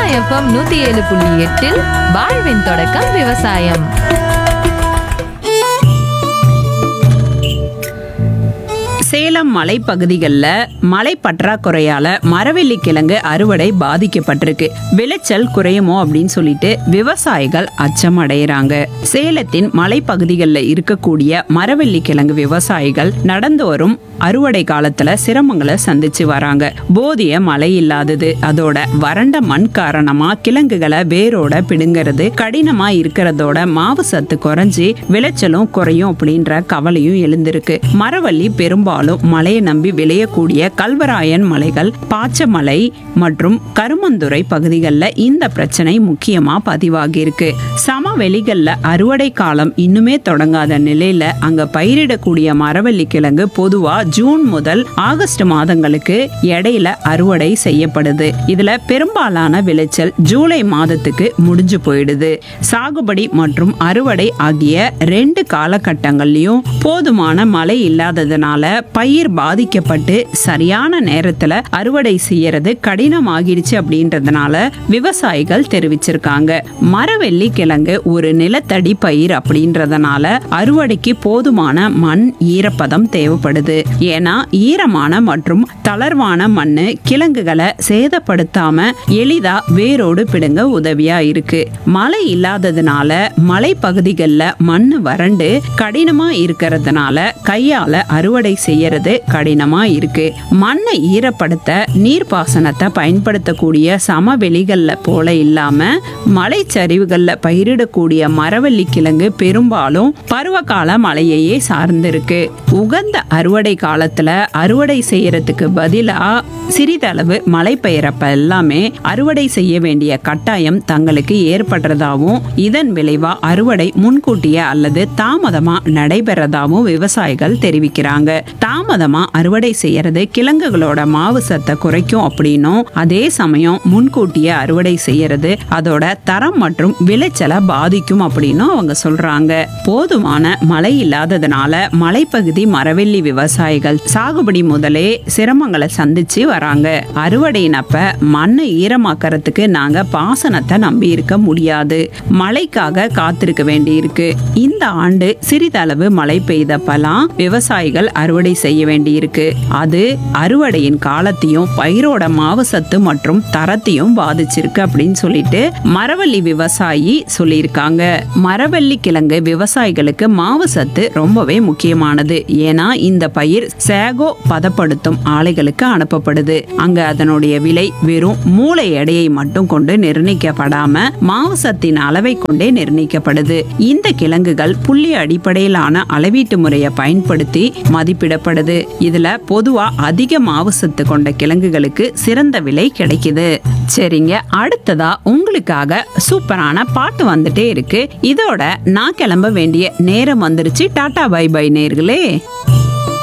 FM நூத்தி ஏழு புள்ளி எட்டில் வாழ்வின் தொடக்கம் விவசாயம் சேலம் மலைப்பகுதிகளில் மழை பற்றாக்குறையால மரவள்ளி கிழங்கு அறுவடை பாதிக்கப்பட்டிருக்கு விளைச்சல் குறையுமோ அப்படின்னு சொல்லிட்டு விவசாயிகள் அச்சம் அடைகிறாங்க சேலத்தின் மலைப்பகுதிகளில் இருக்கக்கூடிய மரவள்ளி கிழங்கு விவசாயிகள் நடந்து வரும் அறுவடை காலத்துல சிரமங்களை சந்திச்சு வராங்க போதிய மழை இல்லாதது அதோட வறண்ட மண் காரணமா கிழங்குகளை வேரோட பிடுங்கிறது கடினமா இருக்கிறதோட மாவு சத்து குறைஞ்சி விளைச்சலும் குறையும் அப்படின்ற கவலையும் எழுந்திருக்கு மரவள்ளி பெரும்பாலும் மழையை நம்பி விளையக்கூடிய கல்வராயன் மலைகள் பாச்சமலை மற்றும் கருமந்துறை பகுதிகளில் இந்த பிரச்சனை முக்கியமா பதிவாகியிருக்கு சமவெளிகள்ல அறுவடை காலம் இன்னுமே தொடங்காத நிலையில அங்க பயிரிடக்கூடிய மரவள்ளி கிழங்கு பொதுவா ஜூன் முதல் ஆகஸ்ட் மாதங்களுக்கு இடையில அறுவடை செய்யப்படுது இதுல பெரும்பாலான விளைச்சல் ஜூலை மாதத்துக்கு முடிஞ்சு போயிடுது சாகுபடி மற்றும் அறுவடை ஆகிய ரெண்டு காலகட்டங்கள்லயும் போதுமான மழை இல்லாததுனால பயிர் பாதிக்கப்பட்டு சரியான நேரத்துல அறுவடை செய்யறது கடினமாகிடுச்சு அப்படின்றதுனால விவசாயிகள் தெரிவிச்சிருக்காங்க மரவெள்ளி கிழங்கு ஒரு நிலத்தடி பயிர் அப்படின்றதுனால அறுவடைக்கு போதுமான மண் ஈரப்பதம் தேவைப்படுது ஏன்னா ஈரமான மற்றும் தளர்வான மண்ணு கிழங்குகளை சேதப்படுத்தாம எளிதா வேரோடு பிடுங்க உதவியா இருக்கு மழை இல்லாததுனால மலை பகுதிகளில் மண் வறண்டு கடினமா இருக்கிறதுனால கையால அறுவடை செய்யறது கடினமா இருக்கு மண்ணை ஈரப்படுத்த நீர்ப்பாசனத்தை பயன்படுத்தக்கூடிய சமவெளிகள்ல போல இல்லாம மலைச்சரிவுகளில் பயிரிடக்கூடிய மரவள்ளி கிழங்கு பெரும்பாலும் பருவகால மழையையே சார்ந்திருக்கு உகந்த அறுவடை காலத்துல அறுவடை செய்யறதுக்கு பதிலா சிறிதளவு மழை பெய்யறப்ப எல்லாமே அறுவடை செய்ய வேண்டிய கட்டாயம் தங்களுக்கு ஏற்படுறதாவும் இதன் விளைவா அறுவடை முன்கூட்டியே அல்லது தாமதமா நடைபெறதாவும் விவசாயிகள் தெரிவிக்கிறாங்க தாமதமா அறுவடை செய்யறது கிழங்குகளோட மாவு சத்தை குறைக்கும் அப்படின்னும் அதே சமயம் முன்கூட்டியே அறுவடை செய்யறது அதோட தரம் மற்றும் விளைச்சலை பாதிக்கும் அப்படின்னும் அவங்க சொல்றாங்க போதுமான மழை இல்லாததுனால மலைப்பகுதி மரவெள்ளி விவசாயிகள் சாகுபடி முதலே சிரமங்களை சந்திச்சு வராங்க அறுவடையினப்ப மண்ணை ஈரமாக்கறதுக்கு நாங்க பாசனத்தை நம்பி இருக்க முடியாது மழைக்காக காத்திருக்க வேண்டியிருக்கு இந்த ஆண்டு சிறிதளவு மழை பெய்தப்பெல்லாம் விவசாயிகள் அறுவடை செய்ய வேண்டியிருக்கு அது அறுவடையின் காலத்தையும் பயிரோட மாவு சத்து மற்றும் தரத்தையும் பாதிச்சிருக்கு அப்படின்னு சொல்லிட்டு மரவள்ளி விவசாயி சொல்லியிருக்காங்க மரவள்ளி கிழங்கு விவசாயிகளுக்கு மாவு சத்து ரொம்பவே முக்கியமானது ஏன்னா இந்த பயிர் சேகோ பதப்படுத்தும் ஆலைகளுக்கு அனுப்பப்படுது அங்க அதனுடைய விலை வெறும் மூளை எடையை மட்டும் கொண்டு நிர்ணயிக்கப்படாம மாவு சத்தின் அளவை கொண்டே நிர்ணயிக்கப்படுது இந்த கிழங்குகள் புள்ளி அடிப்படையிலான அளவீட்டு முறையை பயன்படுத்தி மதிப்பிடப்படுது இதுல பொதுவா அதிக மாவு சத்து கொண்ட கிழங்குகளுக்கு சிறந்த விலை கிடைக்குது சரிங்க அடுத்ததா உங்களுக்காக சூப்பரான பாட்டு வந்துட்டே இருக்கு இதோட நான் கிளம்ப வேண்டிய நேரம் வந்துருச்சு டாடா பை பை நேர்களே